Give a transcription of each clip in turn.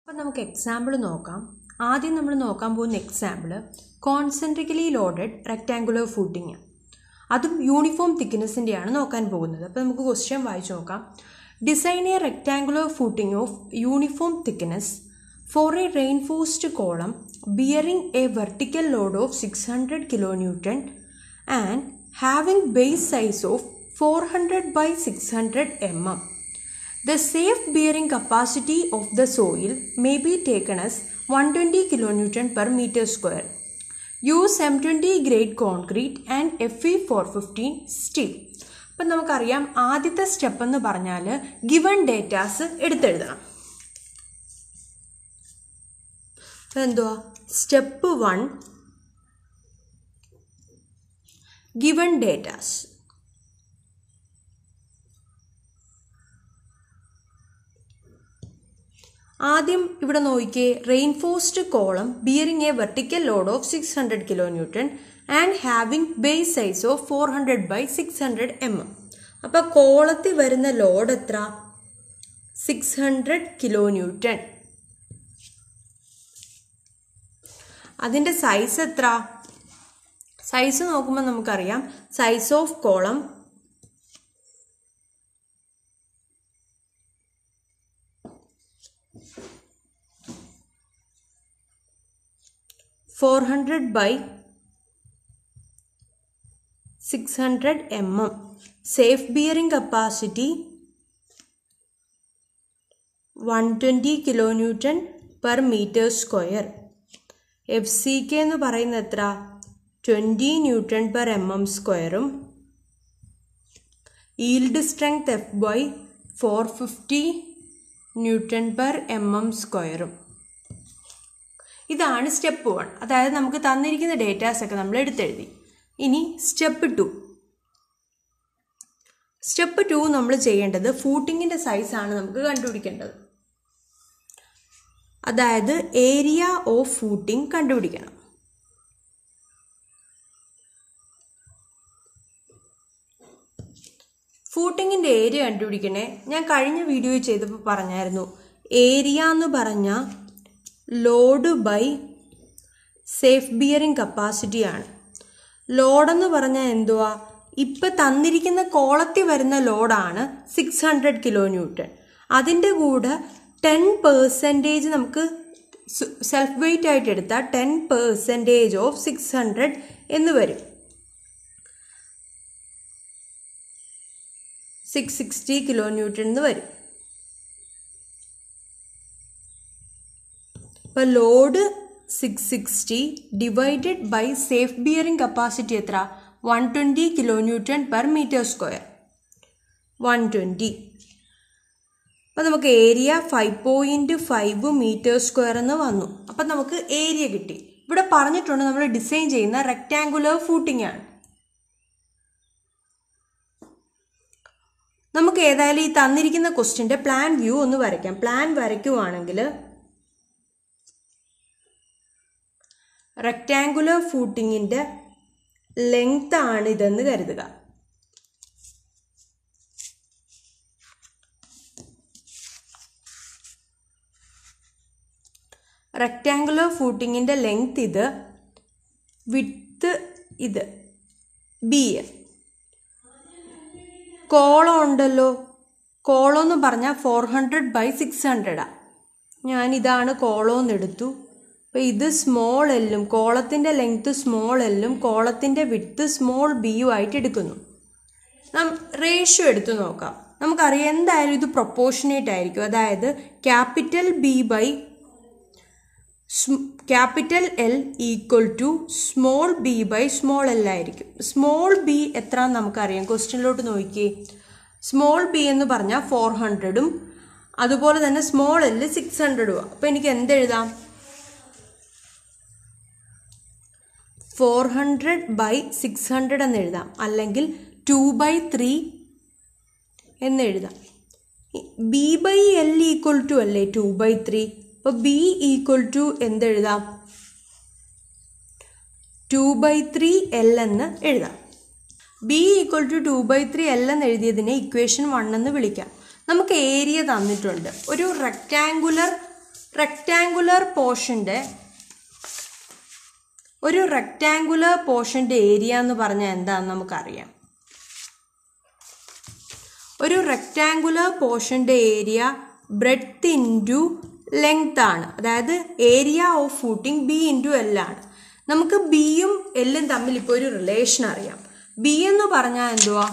അപ്പം നമുക്ക് എക്സാമ്പിൾ നോക്കാം ആദ്യം നമ്മൾ നോക്കാൻ പോകുന്ന example concentrically loaded rectangular footing അതും യൂണിഫോം തിക്നെസ്സിൻ്റെയാണ് നോക്കാൻ പോകുന്നത് അപ്പോൾ നമുക്ക് ക്വസ്റ്റ്യൻ വായിച്ചു നോക്കാം design a rectangular footing of uniform thickness for a reinforced column bearing a vertical load of six hundred kilo newton and having base size of four hundred by six hundred M M The safe bearing capacity of the soil may be taken as 120 kN per meter square. Use M20 grade concrete and Fe 415 steel. അപ്പം നമുക്കറിയാം ആദ്യത്തെ step എന്ന് പറഞ്ഞാൽ given datas എടുത്തെഴുതണം അപ്പം എന്തുവാ step one given datas ആദ്യം ഇവിടെ നോക്കിയേ reinforced column bearing a vertical load of six hundred kilo newton and having base size of four hundred by six hundred M M അപ്പോൾ കോളത്തിൽ വരുന്ന ലോഡ് എത്ര സിക്സ് ഹൺഡ്രഡ് കിലോ ന്യൂട്ടൺ അതിൻ്റെ size എത്ര size നോക്കുമ്പോൾ നമുക്കറിയാം size of column four hundred by six hundred M M safe bearing capacity one twenty kilo newton per metre square F C K എന്ന് പറയുന്നത് എത്ര twenty newton per M M സ്ക്വയറും yield strength F Y four fifty newton per M M സ്ക്വയറും ഇതാണ് step one അതായത് നമുക്ക് തന്നിരിക്കുന്ന datas ഒക്കെ നമ്മൾ എടുത്തെഴുതി ഇനി സ്റ്റെപ്പ് ടു സ്റ്റെപ്പ് ടു നമ്മൾ ചെയ്യേണ്ടത് ഫൂട്ടിങ്ങിൻ്റെ സൈസാണ് നമുക്ക് കണ്ടുപിടിക്കേണ്ടത് അതായത് ഏരിയ ഓഫ് ഫൂട്ടിംഗ് കണ്ടുപിടിക്കണം ഫൂട്ടിങ്ങിൻ്റെ ഏരിയ കണ്ടുപിടിക്കണേ ഞാൻ കഴിഞ്ഞ വീഡിയോ ചെയ്തപ്പോൾ പറഞ്ഞായിരുന്നു ഏരിയ എന്ന് പറഞ്ഞാൽ ലോഡ് ബൈ സേഫ് ബിയറിംഗ് കപ്പാസിറ്റിയാണ് ലോഡെന്ന് പറഞ്ഞാൽ എന്തുവാ ഇപ്പം തന്നിരിക്കുന്ന കോളത്തിൽ വരുന്ന ലോഡാണ് സിക്സ് ഹൺഡ്രഡ് കിലോ ന്യൂട്ടൺ അതിൻ്റെ കൂടെ ടെൻ പേഴ്സൻറ്റേജ് നമുക്ക് സെൽഫ് വെയിറ്റ് ആയിട്ട് എടുത്താൽ ten percentage of six hundred എന്ന് വരും സിക്സ് സിക്സ്റ്റി കിലോ ന്യൂട്ടൺ എന്ന് വരും അപ്പോൾ load six sixty divided by safe bearing capacity എത്ര one twenty kilo newton per metre square one twenty അപ്പോൾ നമുക്ക് area five point five metre square എന്ന് വന്നു അപ്പം നമുക്ക് ഏരിയ കിട്ടി ഇവിടെ പറഞ്ഞിട്ടുണ്ട് നമ്മൾ ഡിസൈൻ ചെയ്യുന്ന റെക്റ്റാങ്കുലർ ഫൂട്ടിംഗ് ആണ് നമുക്ക് ഏതായാലും ഈ തന്നിരിക്കുന്ന ക്വസ്റ്റിൻ്റെ പ്ലാൻ വ്യൂ ഒന്ന് വരയ്ക്കാം പ്ലാൻ വരയ്ക്കുവാണെങ്കിൽ റെക്റ്റാങ്കുലർ ഫൂട്ടിങ്ങിൻ്റെ ലെങ്ത് ആണ് ഇതെന്ന് കരുതുക റെക്റ്റാങ്കുലർ ഫൂട്ടിങ്ങിൻ്റെ ലെങ്ത് ഇത് വിത്ത് ഇത് ബി കോളം ഉണ്ടല്ലോ കോളം എന്ന് പറഞ്ഞാൽ ഫോർ ഹൺഡ്രഡ് ബൈ സിക്സ് ഹൺഡ്രഡാണ് ഞാൻ ഇതാണ് കോളം എന്ന് എടുത്തു അപ്പോൾ ഇത് സ്മോൾ എല്ലും കോളത്തിൻ്റെ ലെങ്ത് സ്മോൾ എല്ലും കോളത്തിൻ്റെ വിട്ത് സ്മോൾ ബിയും ആയിട്ട് എടുക്കുന്നു നാം റേഷ്യോ എടുത്തു നോക്കാം നമുക്കറിയാം എന്തായാലും ഇത് പ്രൊപ്പോർഷനേറ്റ് ആയിരിക്കും അതായത് capital B by capital L equal to small B by small L ആയിരിക്കും സ്മോൾ ബി എത്ര നമുക്കറിയാം ക്വസ്റ്റ്യനിലോട്ട് നോക്കിയേ സ്മോൾ ബി എന്ന് പറഞ്ഞാൽ ഫോർ ഹൺഡ്രഡും അതുപോലെ തന്നെ സ്മോൾ എല്ല് സിക്സ് ഹൺഡ്രഡും അപ്പോൾ എനിക്ക് എന്തെഴുതാം four hundred by six hundred എന്ന് എഴുതാം അല്ലെങ്കിൽ ടു ബൈ ത്രീ എന്ന് എഴുതാം B by L equal to അല്ലേ ടു ബൈ ത്രീ അപ്പോൾ ബി ഈക്വൽ ടു എന്തെഴുതാം ടു ബൈ ത്രീ എൽ എന്ന് എഴുതാം B equal to two by three L എന്ന് എഴുതിയതിനെ ഇക്വേഷൻ വൺ എന്ന് വിളിക്കാം നമുക്ക് ഏരിയ തന്നിട്ടുണ്ട് ഒരു റെക്റ്റാങ്കുലർ റെക്റ്റാങ്കുലർ പോർഷൻ്റെ ഒരു റെക്റ്റാങ്കുലർ പോർഷൻ്റെ ഏരിയ എന്ന് പറഞ്ഞാൽ എന്താണെന്ന് നമുക്കറിയാം ഒരു റെക്റ്റാങ്കുലർ പോർഷൻ്റെ ഏരിയ ബ്രെഡ്ത്ത് ഇൻറ്റു ലെങ്ത് ആണ് അതായത് area of footing B into L ആണ് നമുക്ക് ബിയും എല്ലും തമ്മിൽ ഇപ്പോൾ ഒരു റിലേഷൻ അറിയാം ബി എന്ന് പറഞ്ഞാൽ എന്തുവാ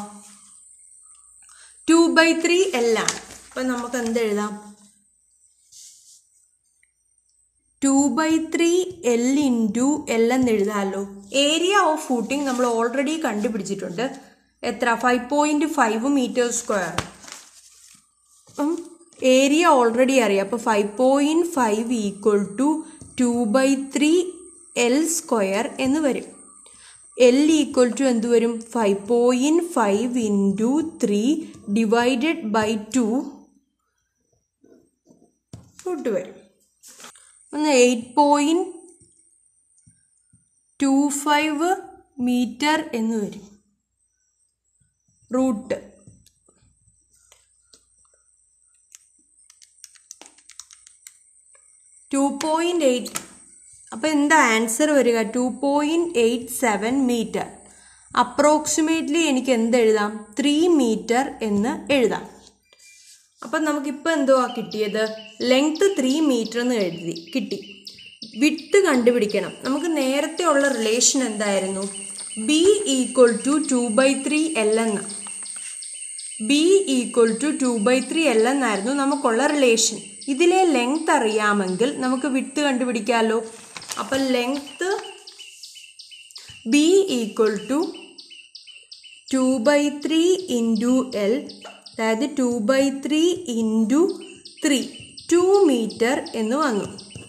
ടു ബൈ ത്രീ എൽ ആണ് അപ്പം നമുക്ക് എന്ത് എഴുതാം two by three L into L എന്ന് എഴുതാമല്ലോ ഏരിയ ഓഫ് ഫൂട്ടിംഗ് നമ്മൾ ഓൾറെഡി കണ്ടുപിടിച്ചിട്ടുണ്ട് എത്ര five point five metre square അപ്പം ഏരിയ ഓൾറെഡി അറിയാം അപ്പോൾ five point five equal to two by three L square എന്ന് വരും എൽ ഈക്വൽ ടു എന്ത് വരും five point five into three divided by two ഫുഡ് വരും ഒന്ന് eight point two five metre എന്ന് വരും റൂട്ട് ടു പോയിൻറ്റ് എയ്റ്റ് അപ്പോൾ എന്താ ആൻസർ വരിക two point eight seven metre approximately എനിക്ക് എന്ത് എഴുതാം ത്രീ മീറ്റർ എന്ന് എഴുതാം അപ്പം നമുക്കിപ്പോൾ എന്തുവാ കിട്ടിയത് ലെങ്ത് ത്രീ മീറ്റർ എന്ന് എഴുതി കിട്ടി വിട്ട് കണ്ടുപിടിക്കണം നമുക്ക് നേരത്തെ ഉള്ള റിലേഷൻ എന്തായിരുന്നു B equal to two by three L എന്ന് B equal to two by three L എന്നായിരുന്നു നമുക്കുള്ള റിലേഷൻ ഇതിലെ ലെങ്ത് അറിയാമെങ്കിൽ നമുക്ക് വിട്ട് കണ്ടുപിടിക്കാമല്ലോ അപ്പം length B equal to two by three into L അതായത് two by three into three two metre എന്ന് വന്നു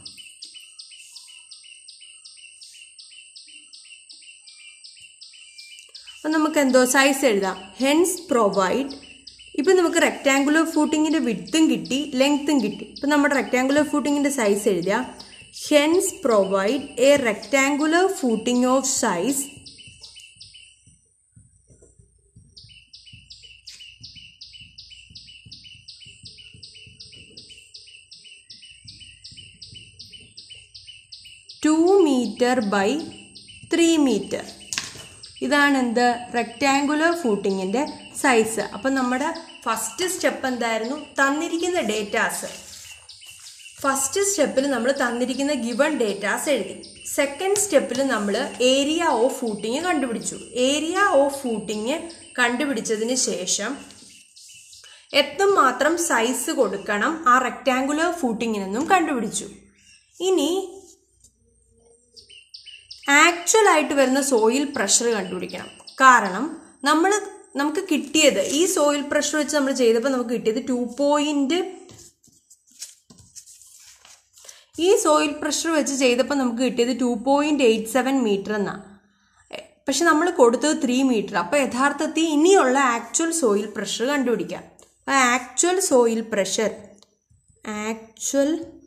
അപ്പം നമുക്ക് എന്തോ സൈസ് എഴുതാം ഹെൻസ് പ്രൊവൈഡ് ഇപ്പം നമുക്ക് റെക്റ്റാങ്കുലർ ഫൂട്ടിങ്ങിൻ്റെ വിട്ടും കിട്ടി ലെങ്ത്തും കിട്ടി ഇപ്പം നമ്മുടെ റെക്റ്റാങ്കുലർ ഫൂട്ടിങ്ങിൻ്റെ സൈസ് എഴുതാം hence provide a rectangular footing of size two metre by three metre ഇതാണ് എന്ത് റെക്റ്റാങ്കുലർ ഫൂട്ടിങ്ങിൻ്റെ സൈസ് അപ്പം നമ്മുടെ ഫസ്റ്റ് സ്റ്റെപ്പ് എന്തായിരുന്നു തന്നിരിക്കുന്ന ഡേറ്റാസ് ഫസ്റ്റ് സ്റ്റെപ്പിൽ നമ്മൾ തന്നിരിക്കുന്ന ഗിവൺ ഡേറ്റാസ് എഴുതി സെക്കൻഡ് സ്റ്റെപ്പിൽ നമ്മൾ ഏരിയ ഓഫ് ഫൂട്ടിങ് കണ്ടുപിടിച്ചു ഏരിയ ഓഫ് ഫൂട്ടിങ് കണ്ടുപിടിച്ചതിന് ശേഷം എത്രമാത്രം സൈസ് കൊടുക്കണം ആ റെക്റ്റാങ്കുലർ ഫൂട്ടിങ്ങിനെന്നും കണ്ടുപിടിച്ചു ഇനി ആക്ച്വൽ ആയിട്ട് വരുന്ന സോയിൽ പ്രഷർ കണ്ടുപിടിക്കണം കാരണം നമ്മൾ നമുക്ക് കിട്ടിയത് ഈ സോയിൽ പ്രഷർ വെച്ച് നമ്മൾ ചെയ്തപ്പോൾ നമുക്ക് കിട്ടിയത് ടു പോയിന്റ് ഈ സോയിൽ പ്രഷർ വെച്ച് ചെയ്തപ്പോൾ നമുക്ക് കിട്ടിയത് two point eight seven metre എന്നാണ് പക്ഷെ നമ്മൾ കൊടുത്തത് ത്രീ മീറ്റർ അപ്പോൾ യഥാർത്ഥത്തിൽ ഇനിയുള്ള ആക്ച്വൽ സോയിൽ പ്രഷർ കണ്ടുപിടിക്കാം അപ്പോൾ actual soil pressure actual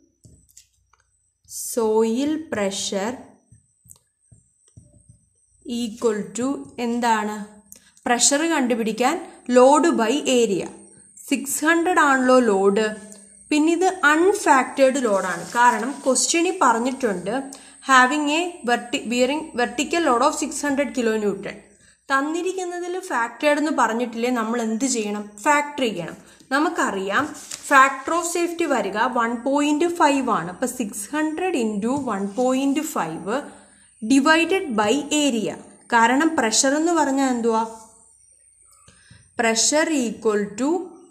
soil pressure equal to എന്താണ് പ്രഷർ കണ്ടുപിടിക്കാൻ load by area six hundred ആണല്ലോ ലോഡ് പിന്നെ ഇത് അൺഫാക്റ്റേഡ് ലോഡാണ് കാരണം ക്വസ്റ്റ്യനിൽ പറഞ്ഞിട്ടുണ്ട് having a verti bearing vertical load of six hundred kilo newton തന്നിരിക്കുന്നതിൽ ഫാക്റ്റേഡ് എന്ന് പറഞ്ഞിട്ടില്ലേ നമ്മൾ എന്ത് ചെയ്യണം ഫാക്ടർ ചെയ്യണം നമുക്കറിയാം ഫാക്ടർ ഓഫ് സേഫ്റ്റി വരിക വൺ പോയിൻറ്റ് ഫൈവ് ആണ് അപ്പോൾ six hundred into one point five divided by area കാരണം പ്രഷർ എന്ന് പറഞ്ഞാൽ എന്തുവാ pressure equal to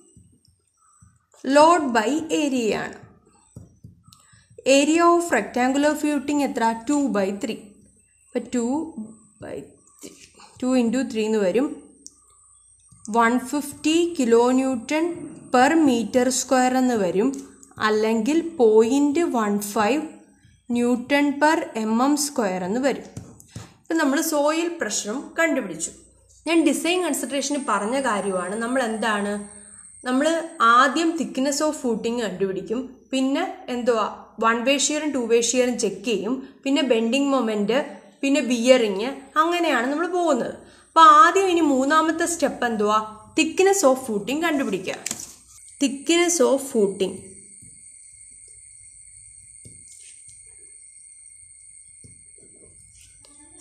load by area ആണ് ഏരിയ ഓഫ് റെക്റ്റാങ്കുലർ ഫ്യൂട്ടിങ് എത്ര ടു ബൈ ത്രീ അപ്പം two by two into three എന്ന് വരും one fifty kilo newton per metre square എന്ന് വരും അല്ലെങ്കിൽ point one five newton per M M square എന്ന് വരും ഇപ്പം നമ്മൾ സോയിൽ പ്രഷറും കണ്ടുപിടിച്ചു ഞാൻ ഡിസൈൻ കൺസെൻട്രേഷന് പറഞ്ഞ കാര്യമാണ് നമ്മൾ എന്താണ് നമ്മൾ ആദ്യം തിക്നെസ് ഓഫ് ഫൂട്ടിങ് കണ്ടുപിടിക്കും പിന്നെ എന്തുവാ വൺ വേ ഷിയറും ടു വേ ഷിയറും ചെക്ക് ചെയ്യും പിന്നെ ബെൻഡിങ് മൊമെൻറ്റ് പിന്നെ ബിയറിങ് അങ്ങനെയാണ് നമ്മൾ പോകുന്നത് അപ്പോൾ ആദ്യം ഇനി മൂന്നാമത്തെ സ്റ്റെപ്പ് എന്തുവാ തിക്നെസ് ഓഫ് ഫൂട്ടിങ് കണ്ടുപിടിക്കുക thickness of footing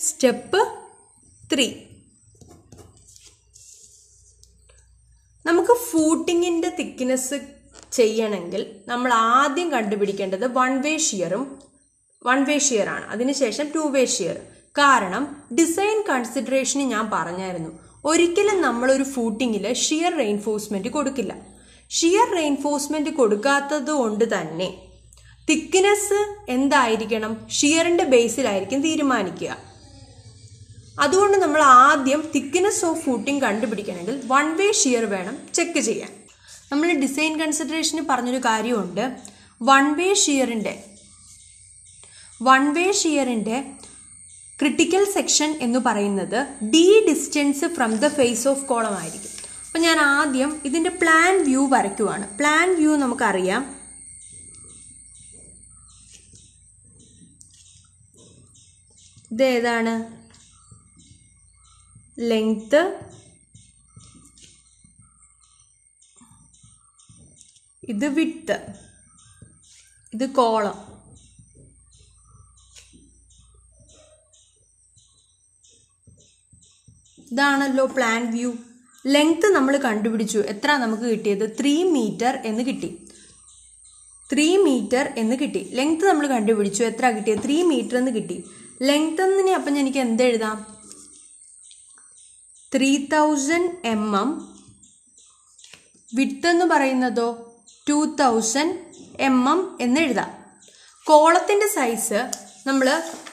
step three നമുക്ക് ഫൂട്ടിങ്ങിൻ്റെ തിക്നെസ് ചെയ്യണമെങ്കിൽ നമ്മൾ ആദ്യം കണ്ടുപിടിക്കേണ്ടത് വൺ വേ ഷിയറും വൺ വേ ഷിയർ ആണ് അതിനുശേഷം ടു വേ ഷിയർ കാരണം ഡിസൈൻ കൺസിഡറേഷന് ഞാൻ പറഞ്ഞായിരുന്നു ഒരിക്കലും നമ്മളൊരു ഫൂട്ടിങ്ങിൽ ഷിയർ റെയിൻഫോഴ്സ്മെന്റ് കൊടുക്കില്ല ഷിയർ റെയിൻഫോഴ്സ്മെന്റ് കൊടുക്കാത്തത് കൊണ്ട് തന്നെ തിക്നെസ് എന്തായിരിക്കണം ഷിയറിന്റെ ബേസിലായിരിക്കും തീരുമാനിക്കുക അതുകൊണ്ട് നമ്മൾ ആദ്യം തിക്നെസ് ഓഫ് ഫൂട്ടിംഗ് കണ്ടുപിടിക്കണമെങ്കിൽ വൺ വേ ഷിയർ വേണം ചെക്ക് ചെയ്യാൻ നമ്മൾ ഡിസൈൻ കൺസിഡറേഷന് പറഞ്ഞൊരു കാര്യമുണ്ട് വൺ വേ ഷിയറിൻ്റെ വൺ വേ ഷിയറിൻ്റെ ക്രിട്ടിക്കൽ സെക്ഷൻ എന്ന് പറയുന്നത് D distance from the face of column ആയിരിക്കും അപ്പം ഞാൻ ആദ്യം ഇതിൻ്റെ പ്ലാൻ വ്യൂ വരയ്ക്കുവാണ് പ്ലാൻ വ്യൂ നമുക്കറിയാം ഇത് ഏതാണ് ലെങ്ത് ഇത് വിട്ട് ഇത് കോളം ഇതാണല്ലോ പ്ലാൻ വ്യൂ ലെങ്ത് നമ്മൾ കണ്ടുപിടിച്ചു എത്ര നമുക്ക് കിട്ടിയത് ത്രീ മീറ്റർ എന്ന് കിട്ടി ത്രീ മീറ്റർ എന്ന് കിട്ടി ലെങ്ത് നമ്മൾ കണ്ടുപിടിച്ചു എത്ര കിട്ടിയത് ത്രീ മീറ്റർ എന്ന് കിട്ടി ലെങ്ത് എന്നിനെ അപ്പം എനിക്ക് എന്ത് എഴുതാം ത്രീ തൗസൻഡ് എം എം വിട്ട് എന്ന് പറയുന്നതോ ടു തൗസൻഡ് എം എം എന്ന് എഴുതാം കോളത്തിൻ്റെ സൈസ് നമ്മൾ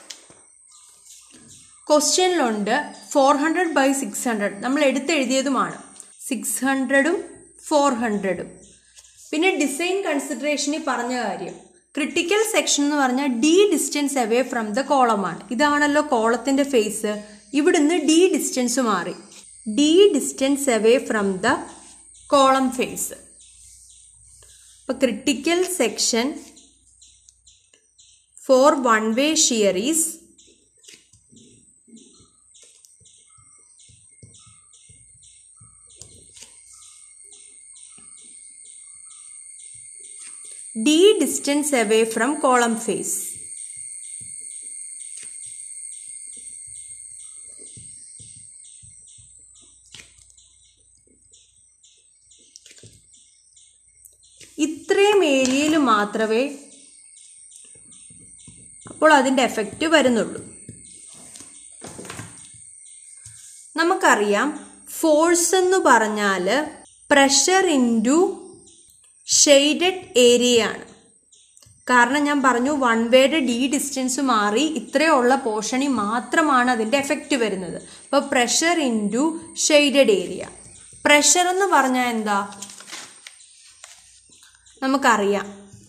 ക്വസ്റ്റ്യനിലുണ്ട് four hundred by six hundred നമ്മൾ എടുത്തെഴുതിയതുമാണ് സിക്സ് ഹൺഡ്രഡും ഫോർ ഹൺഡ്രഡും പിന്നെ ഡിസൈൻ കൺസിഡറേഷനിൽ പറഞ്ഞ കാര്യം ക്രിട്ടിക്കൽ സെക്ഷൻ എന്ന് പറഞ്ഞാൽ D distance away from the കോളമാണ് ഇതാണല്ലോ കോളത്തിന്റെ ഫേസ് ഇവിടുന്ന് ഡി ഡിസ്റ്റൻസ് മാറി D distance away from the column face അപ്പൊ critical section for one way shear is d distance away from column face. ഇത്രയും ഏരിയയിൽ മാത്രമേ അപ്പോൾ അതിൻ്റെ എഫക്റ്റ് വരുന്നുള്ളൂ നമുക്കറിയാം ഫോഴ്സ് എന്ന് പറഞ്ഞാൽ പ്രഷർ ഇൻറ്റു ഷെയ്ഡഡ് ഏരിയ ആണ് കാരണം ഞാൻ പറഞ്ഞു വൺ വേയുടെ ഡി ഡിസ്റ്റൻസ് മാറി ഇത്രയുള്ള പോർഷനിൽ മാത്രമാണ് അതിൻ്റെ എഫക്റ്റ് വരുന്നത് അപ്പോൾ pressure into shaded area pressure എന്ന് പറഞ്ഞാൽ എന്താ നമുക്കറിയാം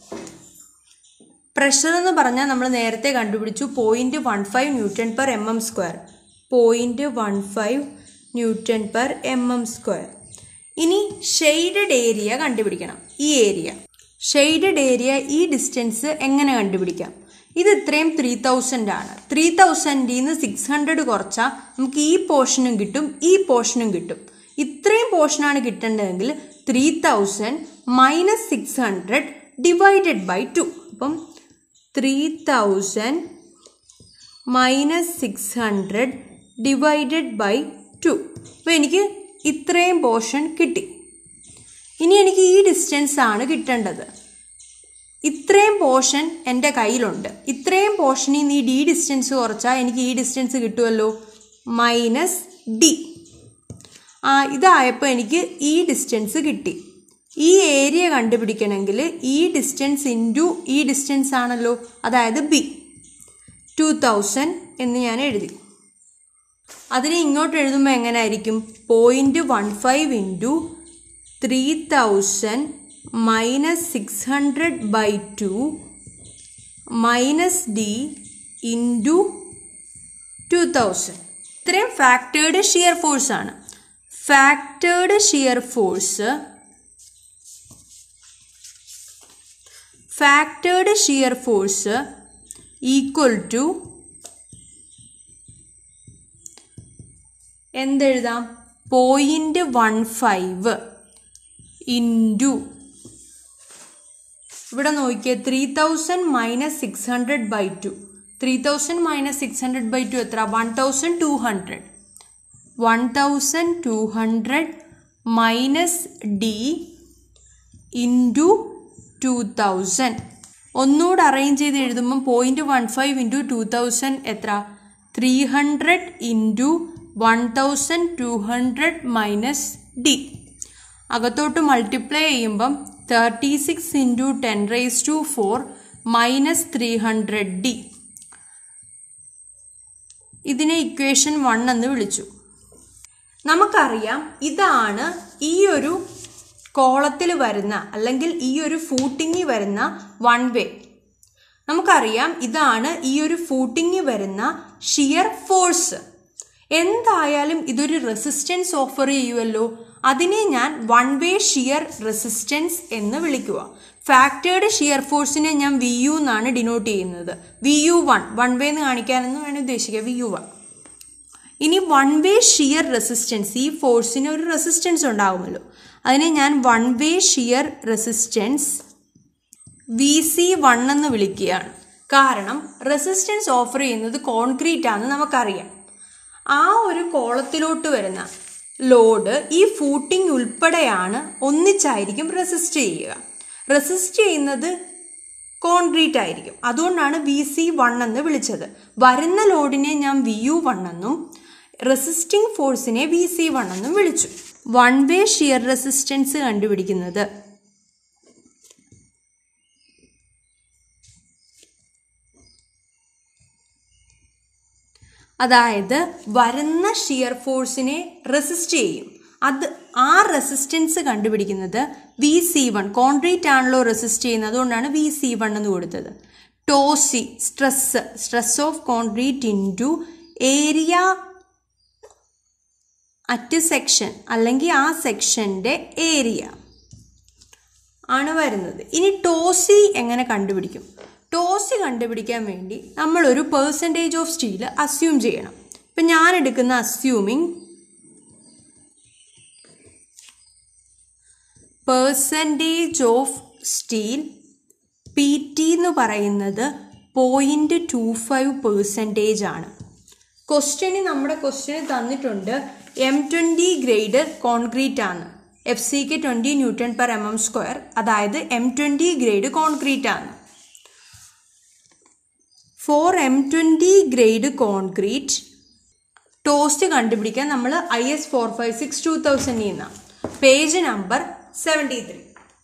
പ്രഷർ എന്ന് പറഞ്ഞാൽ നമ്മൾ നേരത്തെ കണ്ടുപിടിച്ചു point one five newton per M M square point one five newton per M M square ഇനി ഷെയ്ഡഡ് ഏരിയ കണ്ടുപിടിക്കണം ഈ ഏരിയ ഷെയ്ഡഡ് ഏരിയ ഈ ഡിസ്റ്റൻസ് എങ്ങനെ കണ്ടുപിടിക്കാം ഇത് ഇത്രയും ത്രീ തൗസൻഡ് ആണ് ത്രീ തൗസൻഡിൽ നിന്ന് സിക്സ് ഹൺഡ്രഡ് കുറച്ചാൽ നമുക്ക് ഈ പോർഷനും കിട്ടും ഈ പോർഷനും കിട്ടും ഇത്രയും പോർഷനാണ് കിട്ടേണ്ടതെങ്കിൽ three thousand minus six hundred divided by two അപ്പം three thousand minus six hundred divided by two അപ്പോൾ എനിക്ക് ഇത്രയും പോർഷൻ കിട്ടി ഇനി എനിക്ക് ഈ ഡിസ്റ്റൻസ് ആണ് കിട്ടേണ്ടത് ഇത്രയും പോർഷൻ എൻ്റെ കയ്യിലുണ്ട് ഇത്രയും പോർഷനിൽ നിന്ന് ഈ ഡി ഡിസ്റ്റൻസ് കുറച്ചാൽ എനിക്ക് ഈ ഡിസ്റ്റൻസ് കിട്ടുമല്ലോ മൈനസ് ഡി ആ ഇതായപ്പോൾ എനിക്ക് ഈ ഡിസ്റ്റൻസ് കിട്ടി ഈ ഏരിയ കണ്ടുപിടിക്കണമെങ്കിൽ ഈ ഡിസ്റ്റൻസ് ഇൻറ്റു ഈ ഡിസ്റ്റൻസ് ആണല്ലോ അതായത് ബി ടു തൗസൻഡ് എന്ന് ഞാൻ എഴുതി അതിനെ ഇങ്ങോട്ട് എഴുതുമ്പോൾ എങ്ങനെയായിരിക്കും point one five into three thousand minus six hundred by two minus D into two thousand ഇത്രയും ഫാക്ടേർഡ് ഷിയർ ഫോഴ്സ് ആണ് factored shear force factored shear force equal to എന്തെഴുതാം പോയിന്റ് വൺ ഫൈവ് ഇൻറ്റു ഇവിടെ നോക്കിയേ three thousand minus six hundred by two three thousand minus six hundred by two എത്ര one thousand two hundred one thousand two hundred minus D into two thousand ഒന്നുകൂടെ arrange ചെയ്ത് എഴുതുമ്പം point one five into two thousand എത്ര three hundred into one thousand two hundred minus D അകത്തോട്ട് multiply ചെയ്യുമ്പം thirty six into ten raise to four minus three hundred D ഇതിനെ equation one എന്ന് വിളിച്ചു നമുക്കറിയാം ഇതാണ് ഈ ഒരു കോളത്തിൽ വരുന്ന അല്ലെങ്കിൽ ഈ ഒരു ഫൂട്ടിങ്ങിൽ വരുന്ന വൺ വേ നമുക്കറിയാം ഇതാണ് ഈ ഒരു ഫൂട്ടിങ്ങിൽ വരുന്ന ഷിയർ ഫോഴ്സ് എന്തായാലും ഇതൊരു റെസിസ്റ്റൻസ് ഓഫർ ചെയ്യുമല്ലോ അതിനെ ഞാൻ വൺ വേ ഷിയർ റെസിസ്റ്റൻസ് എന്ന് വിളിക്കുക ഫാക്ടേർഡ് ഷിയർ ഫോഴ്സിനെ ഞാൻ വി യു എന്നാണ് ഡിനോട്ട് ചെയ്യുന്നത് V U one one way എന്ന് കാണിക്കാനെന്ന് വേണം ഉദ്ദേശിക്കുക വി യു വൺ ഇനി വൺ വേ ഷിയർ റെസിസ്റ്റൻസ് ഈ ഫോഴ്സിന് ഒരു റെസിസ്റ്റൻസ് ഉണ്ടാകുമല്ലോ അതിനെ ഞാൻ one way shear resistance V C one എന്ന് വിളിക്കുകയാണ് കാരണം റെസിസ്റ്റൻസ് ഓഫർ ചെയ്യുന്നത് കോൺക്രീറ്റ് ആണെന്ന് നമുക്കറിയാം ആ ഒരു കോളത്തിലോട്ട് വരുന്ന ലോഡ് ഈ ഫൂട്ടിംഗ് ഉൾപ്പെടെയാണ് ഒന്നിച്ചായിരിക്കും റെസിസ്റ്റ് ചെയ്യുക റെസിസ്റ്റ് ചെയ്യുന്നത് കോൺക്രീറ്റ് ആയിരിക്കും അതുകൊണ്ടാണ് വി സി വൺ എന്ന് വിളിച്ചത് വരുന്ന ലോഡിനെ ഞാൻ വി യു വൺ എന്നും റെസിസ്റ്റിംഗ് ഫോഴ്സിനെ വി സി വൺ എന്നും വിളിച്ചു വൺ വേ ഷിയർ റെസിസ്റ്റൻസ് കണ്ടുപിടിക്കുന്നത് അതായത് വരുന്ന ഷിയർ ഫോഴ്സിനെ റെസിസ്റ്റ് ചെയ്യും അത് ആ റെസിസ്റ്റൻസ് കണ്ടുപിടിക്കുന്നത് വി സി വൺ കോൺക്രീറ്റ് ആണല്ലോ റെസിസ്റ്റ് ചെയ്യുന്നത് അതുകൊണ്ടാണ് വി സി വൺ എന്ന് കൊടുത്തത് tau c stress stress of concrete into area at section അല്ലെങ്കിൽ ആ സെക്ഷൻ്റെ ഏരിയ ആണ് വരുന്നത് ഇനി ടോസി എങ്ങനെ കണ്ടുപിടിക്കും ടോസി കണ്ടുപിടിക്കാൻ വേണ്ടി നമ്മളൊരു പേഴ്സൻറ്റേജ് ഓഫ് സ്റ്റീൽ അസ്യൂം ചെയ്യണം ഇപ്പം ഞാൻ എടുക്കുന്ന assuming percentage of steel P T എന്ന് പറയുന്നത് പോയിൻറ്റ് ടു ഫൈവ് പേഴ്സൻറ്റേജ് ആണ് ക്വസ്റ്റ്യന് നമ്മുടെ ക്വസ്റ്റ്യന് തന്നിട്ടുണ്ട് എം ട്വൻറ്റി ഗ്രേഡ് കോൺക്രീറ്റ് ആണ് F C K twenty newton per M M square അതായത് എം ട്വൻറ്റി ഗ്രേഡ് കോൺക്രീറ്റ് ആണ് for M twenty grade concrete ടോസ്റ്റ് കണ്ടുപിടിക്കാൻ നമ്മൾ I S four five six two തൗസൻഡിൽ നിന്നാണ് പേജ് നമ്പർ സെവൻറ്റി ത്രീ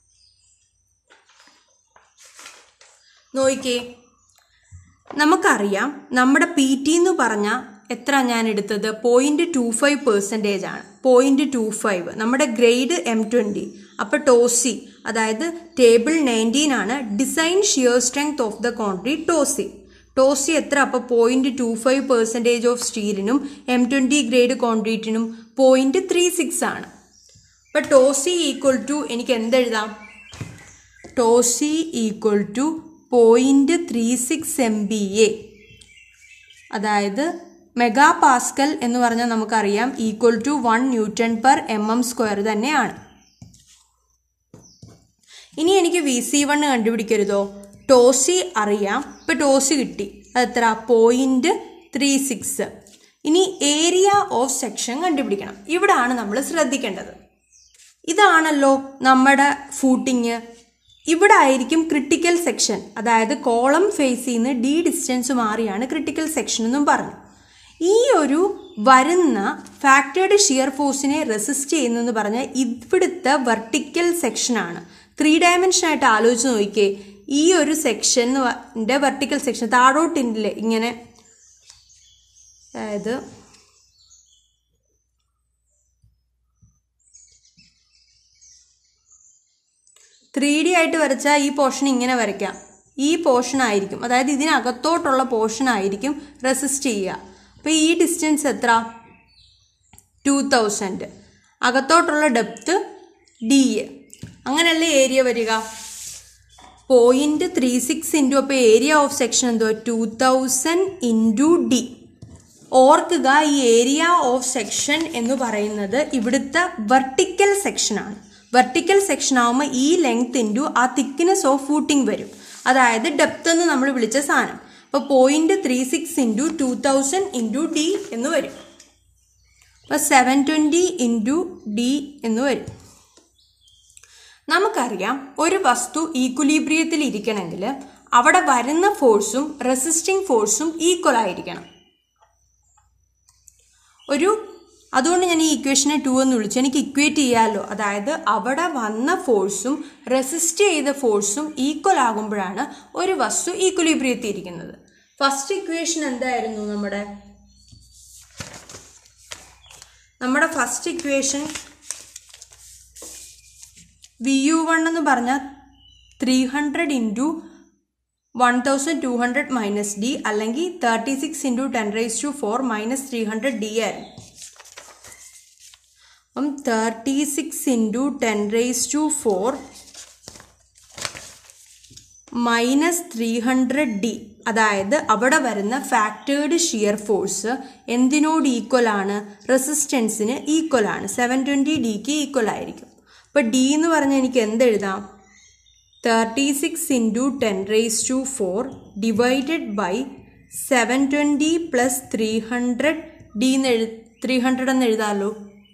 നോക്കിക്കേ നമുക്കറിയാം നമ്മുടെ പി ടി എന്ന് പറഞ്ഞാൽ എത്ര ഞാൻ എടുത്തത് പോയിന്റ് ടു ഫൈവ് പെർസെൻറ്റേജ് ആണ് പോയിന്റ് ടു ഫൈവ് നമ്മുടെ ഗ്രേഡ് എം ട്വൻറ്റി അപ്പോൾ ടോസി അതായത് ടേബിൾ നയൻറ്റീൻ ആണ് design shear strength of the concrete tau c tau c എത്ര അപ്പോൾ point two five percentage of സ്റ്റീലിനും എം ട്വൻറ്റി ഗ്രേഡ് കോൺക്രീറ്റിനും പോയിന്റ് ത്രീ സിക്സ് ആണ് അപ്പോൾ ടോസി ഈക്വൽ ടു എനിക്ക് എന്തെഴുതാം tau c equal to point three six M P A അതായത് mega pascal എന്ന് പറഞ്ഞാൽ നമുക്കറിയാം equal to one newton per M M square തന്നെയാണ് ഇനി എനിക്ക് വി സി വൺ കണ്ടുപിടിക്കരുതോ ടോസി അറിയാം ഇപ്പം ടോസി കിട്ടി അതെത്ര പോയിന്റ് ത്രീ സിക്സ് ഇനി ഏരിയ ഓഫ് സെക്ഷൻ കണ്ടുപിടിക്കണം ഇവിടാണ് നമ്മൾ ശ്രദ്ധിക്കേണ്ടത് ഇതാണല്ലോ നമ്മുടെ ഫൂട്ടിങ് ഇവിടെ ആയിരിക്കും ക്രിട്ടിക്കൽ സെക്ഷൻ അതായത് കോളം ഫേസിൽ നിന്ന് ഡി ഡിസ്റ്റൻസ് മാറിയാണ് ക്രിട്ടിക്കൽ സെക്ഷൻ എന്നും പറഞ്ഞു ഈ ഒരു വരുന്ന ഫാക്ടേർഡ് ഷിയർ ഫോഴ്സിനെ റെസിസ്റ്റ് ചെയ്യുന്നെന്ന് പറഞ്ഞാൽ ഇവിടുത്തെ വെർട്ടിക്കൽ സെക്ഷനാണ് ത്രീ ഡയമെൻഷനായിട്ട് ആലോചിച്ച് നോക്കിയേ ഈ ഒരു സെക്ഷൻ്റെ വെർട്ടിക്കൽ സെക്ഷൻ താഴോട്ടില്ലേ ഇങ്ങനെ അതായത് ത്രീ ഡി ആയിട്ട് വരച്ചാൽ ഈ പോർഷൻ ഇങ്ങനെ വരയ്ക്കാം ഈ പോർഷൻ ആയിരിക്കും അതായത് ഇതിനകത്തോട്ടുള്ള പോർഷൻ ആയിരിക്കും റെസിസ്റ്റ് ചെയ്യുക അപ്പോൾ ഈ ഡിസ്റ്റൻസ് എത്ര ടു തൗസൻഡ് അകത്തോട്ടുള്ള ഡെപ്ത്ത് ഡി അങ്ങനെയല്ലേ ഏരിയ വരിക പോയിന്റ് ത്രീ സിക്സ് ഇൻറ്റു അപ്പോൾ ഏരിയ ഓഫ് സെക്ഷൻ എന്തോ ടു തൗസൻഡ് ഇൻറ്റു ഡി ഓർക്കുക ഈ ഏരിയ ഓഫ് സെക്ഷൻ എന്ന് പറയുന്നത് ഇവിടുത്തെ വെർട്ടിക്കൽ സെക്ഷനാണ് വെർട്ടിക്കൽ സെക്ഷൻ ആകുമ്പോൾ ഈ ലെങ്ത് ഇൻറ്റു ആ തിക്നെസ് ഓഫ് ഫൂട്ടിംഗ് വരും അതായത് ഡെപ്ത് എന്ന് നമ്മൾ വിളിച്ച സാധനം അപ്പോൾ point three six into two thousand into D എന്ന് വരും അപ്പോൾ സെവൻ ട്വൻറ്റി ഇൻറ്റു ഡി എന്ന് വരും നമുക്കറിയാം ഒരു വസ്തു ഈക്വലീബ്രിയത്തിൽ ഇരിക്കണമെങ്കിൽ അവിടെ വരുന്ന ഫോഴ്സും റെസിസ്റ്റിംഗ് ഫോഴ്സും ഈക്വൽ ആയിരിക്കണം ഒരു അതുകൊണ്ട് ഞാൻ ഈ ഇക്വേഷനെ ടു എന്ന് വിളിച്ചു എനിക്ക് ഇക്വേറ്റ് ചെയ്യാമല്ലോ അതായത് അവിടെ വന്ന ഫോഴ്സും റെസിസ്റ്റ് ചെയ്ത ഫോഴ്സും ഈക്വൽ ആകുമ്പോഴാണ് ഒരു വസ്തു ഈക്വലിബ്രിയത്തിൽ ഇരിക്കുന്നത് ഫസ്റ്റ് ഇക്വേഷൻ എന്തായിരുന്നു നമ്മുടെ നമ്മുടെ first equation V U one എന്ന് പറഞ്ഞാൽ three hundred into one thousand two hundred minus D അല്ലെങ്കിൽ thirty six into ten raise to four minus three hundred D ആയിരുന്നു അപ്പം thirty six into ten raise to four minus three hundred D അതായത് അവിടെ വരുന്ന factored shear force എന്തിനോട് equal ആണ് റെസിസ്റ്റൻസിന് equal ആണ് സെവൻ ട്വൻറ്റി ഡിക്ക് ഈക്വൽ ആയിരിക്കും അപ്പോൾ ഡി എന്ന് പറഞ്ഞാൽ എനിക്ക് എന്തെഴുതാം thirty six into ten raise to four divided by seven twenty plus three hundred D എന്ന് എഴു ത്രീ ഹൺഡ്രഡ് എന്ന് എഴുതാമല്ലോ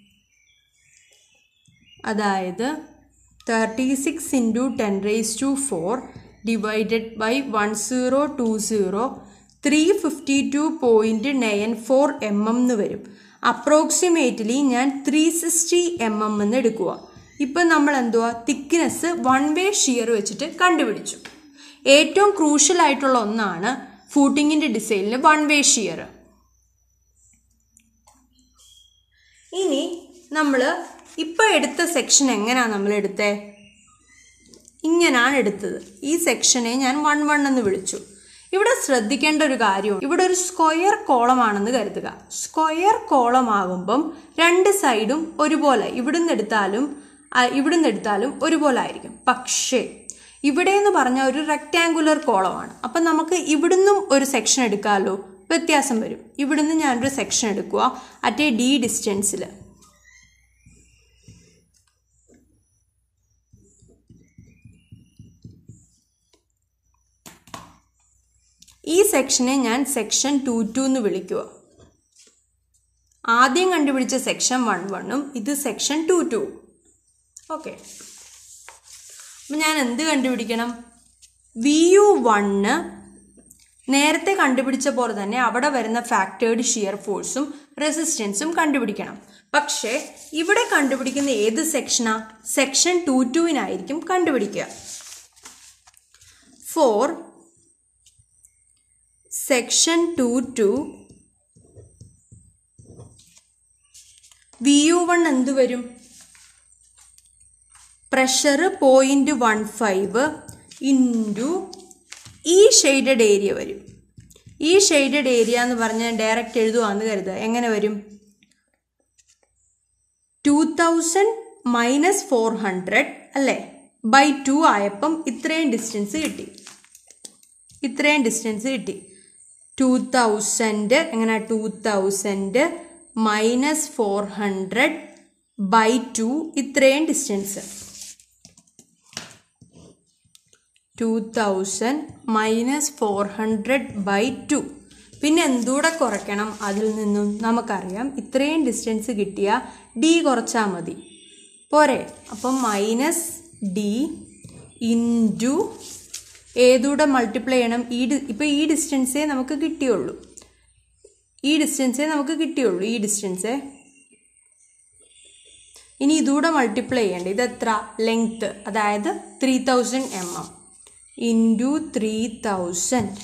അതായത് thirty six into ten raise to four divided by one zero two zero three fifty two point nine four M M എന്ന് വരും approximately ഞാൻ three sixty M M എന്ന് എടുക്കുക ഇപ്പം നമ്മൾ എന്തുവാ തിക്നെസ് വൺ വേ ഷിയർ വെച്ചിട്ട് കണ്ടുപിടിച്ചു ഏറ്റവും ക്രൂഷ്യൽ ആയിട്ടുള്ള ഒന്നാണ് ഫൂട്ടിങ്ങിൻ്റെ ഡിസൈനിൽ വൺ വേ ഷിയർ ഇനി നമ്മൾ ഇപ്പോൾ എടുത്ത സെക്ഷൻ എങ്ങനെയാണ് നമ്മൾ എടുത്തേ ഇങ്ങനാണ് എടുത്തത് ഈ സെക്ഷനെ ഞാൻ വൺ വൺ എന്ന് വിളിച്ചു ഇവിടെ ശ്രദ്ധിക്കേണ്ട ഒരു കാര്യം ഇവിടെ ഒരു സ്ക്വയർ കോളമാണെന്ന് കരുതുക സ്ക്വയർ കോളം ആകുമ്പം രണ്ട് സൈഡും ഒരുപോലെ ഇവിടുന്ന് എടുത്താലും ഇവിടുന്ന് എടുത്താലും ഒരുപോലെ ആയിരിക്കും പക്ഷേ ഇവിടെ എന്ന് പറഞ്ഞാൽ ഒരു റെക്റ്റാങ്കുലർ കോളമാണ് അപ്പം നമുക്ക് ഇവിടുന്നും ഒരു സെക്ഷൻ എടുക്കാമല്ലോ വ്യത്യാസം വരും ഇവിടുന്ന് ഞാനൊരു സെക്ഷൻ എടുക്കുക അറ്റ് എ ഡി ഡിസ്റ്റൻസിൽ ഈ സെക്ഷനെ ഞാൻ സെക്ഷൻ ടു ടു എന്ന് വിളിക്കുക ആദ്യം കണ്ടുപിടിച്ച സെക്ഷൻ വൺ വണ്ണും ഇത് സെക്ഷൻ ടു ടു ഓക്കെ അപ്പം ഞാൻ എന്ത് കണ്ടുപിടിക്കണം വി യു വണ്ണ് നേരത്തെ കണ്ടുപിടിച്ച പോലെ തന്നെ അവിടെ വരുന്ന ഫാക്ടേർഡ് ഷിയർ ഫോഴ്സും റെസിസ്റ്റൻസും കണ്ടുപിടിക്കണം പക്ഷേ ഇവിടെ കണ്ടുപിടിക്കുന്ന ഏത് സെക്ഷനാ സെക്ഷൻ ടു ടുവിനായിരിക്കും കണ്ടുപിടിക്കുക for section two two V U one എന്ത് വരും pressure point one five into ഈ ഷെയ്ഡഡ് ഏരിയ വരും ഈ ഷെയ്ഡഡ് ഏരിയ എന്ന് പറഞ്ഞാൽ ഡയറക്റ്റ് എഴുതുവാന്ന് കരുതുക എങ്ങനെ വരും two thousand minus four hundred അല്ലേ ബൈ ടു ആയപ്പം ഇത്രയും ഡിസ്റ്റൻസ് കിട്ടി ഇത്രയും ഡിസ്റ്റൻസ് കിട്ടി ടു തൗസൻഡ് എങ്ങനെ two thousand minus four hundred by two ഇത്രയും distance two thousand minus four hundred by two പിന്നെ എന്തുകൂടെ കുറയ്ക്കണം അതിൽ നിന്നും നമുക്കറിയാം ഇത്രയും ഡിസ്റ്റൻസ് കിട്ടിയ ഡി കുറച്ചാൽ മതി പോരെ അപ്പം മൈനസ് ഡി ഇൻറ്റു ഏതൂടെ മൾട്ടിപ്ലൈ ചെയ്യണം ഈ ഇപ്പോൾ ഈ ഡിസ്റ്റൻസേ നമുക്ക് കിട്ടിയുള്ളൂ ഈ ഡിസ്റ്റൻസേ നമുക്ക് കിട്ടിയുള്ളൂ ഈ ഡിസ്റ്റൻസേ ഇനി ഇതൂടെ മൾട്ടിപ്ലൈ ചെയ്യേണ്ട ഇത് എത്ര ലെങ്ത്ത് അതായത് three thousand M M into three thousand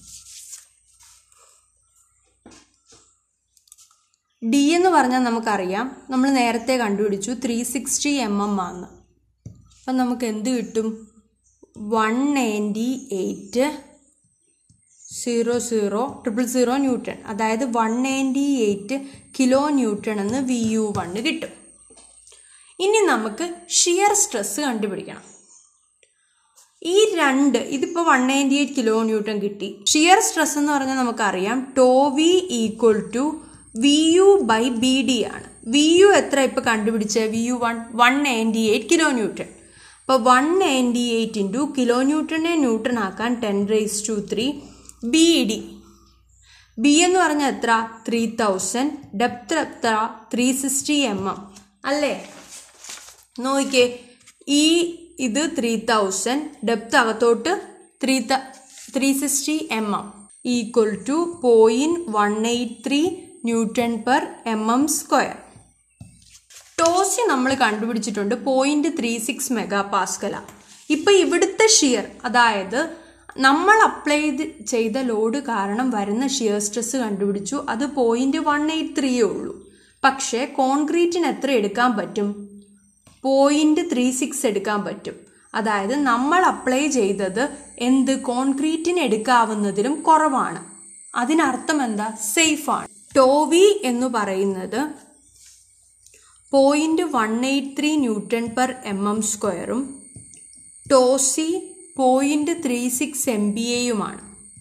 D എന്ന് പറഞ്ഞാൽ നമുക്കറിയാം നമ്മൾ നേരത്തെ കണ്ടുപിടിച്ചു ത്രീ സിക്സ്റ്റി എം എം ആണ് അപ്പം നമുക്ക് എന്ത് കിട്ടും one ninety eight zero zero triple zero newton അതായത് one ninety eight kilo newton എന്ന് വി യു വണ്ണ് കിട്ടും ഇനി നമുക്ക് ഷിയർ സ്ട്രെസ് കണ്ടുപിടിക്കണം ഈ രണ്ട് ഇതിപ്പോൾ one ninety eight kilo newton കിട്ടി ഷിയർ സ്ട്രെസ് എന്ന് പറഞ്ഞാൽ നമുക്കറിയാം tau V equal to V U by B D ആണ് വി യു എത്ര ഇപ്പോൾ കണ്ടുപിടിച്ചത് V U one one ninety eight kilo newton അപ്പോൾ one ninety eight into kilo ന്യൂട്ടനെ ന്യൂട്ടൺ ആക്കാൻ ten raise to three B D B എന്ന് പറഞ്ഞാൽ എത്ര ത്രീ തൗസൻഡ് ഡെപ്ത് എത്ര ത്രീ സിക്സ്റ്റി എം എം അല്ലേ നോക്കിക്കേ ഈ ഇത് ത്രീ തൗസൻഡ് ഡെപ്ത് അകത്തോട്ട് three three sixty M M equal to point one eight three newton per M M square tau c നമ്മൾ കണ്ടുപിടിച്ചിട്ടുണ്ട് point three six mega pascal ഇപ്പൊ ഇവിടുത്തെ ഷിയർ അതായത് നമ്മൾ അപ്ലൈ ചെയ്ത ലോഡ് കാരണം വരുന്ന ഷിയർ സ്ട്രെസ് കണ്ടുപിടിച്ചു അത് പോയിന്റ് വൺ എയ്റ്റ് ത്രീയേ ഉള്ളൂ പക്ഷേ കോൺക്രീറ്റിന് എത്ര എടുക്കാൻ പറ്റും പോയിന്റ് ത്രീ സിക്സ് എടുക്കാൻ പറ്റും അതായത് നമ്മൾ അപ്ലൈ ചെയ്തത് എന്ത് കോൺക്രീറ്റിന് എടുക്കാവുന്നതിലും കുറവാണ് അതിനർത്ഥം എന്താ സേഫാണ് ടോവി എന്ന് പറയുന്നത് point one eight three newton per M M സ്ക്വയറും tau c point three six M P എയുമാണ്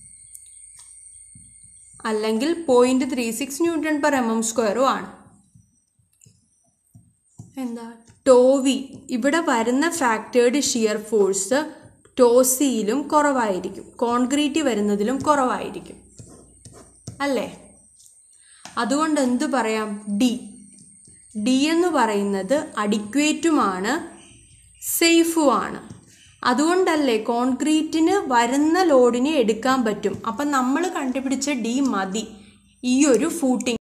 അല്ലെങ്കിൽ point three six newton per M M സ്ക്വയറും ആണ് എന്താ ടോവി ഇവിടെ വരുന്ന ഫാക്ടേർഡ് ഷിയർ ഫോഴ്സ് ടോസിയിലും കുറവായിരിക്കും കോൺക്രീറ്റ് വരുന്നതിലും കുറവായിരിക്കും അല്ലേ അതുകൊണ്ട് എന്ത് പറയാം ഡി ഡി എന്ന് പറയുന്നത് അഡിക്വേറ്റുമാണ് സേഫുമാണ് അതുകൊണ്ടല്ലേ കോൺക്രീറ്റിന് വരുന്ന ലോഡിനെ എടുക്കാൻ പറ്റും അപ്പം നമ്മൾ കണ്ടുപിടിച്ച ഡി മതി ഈ ഒരു ഫൂട്ടിങ്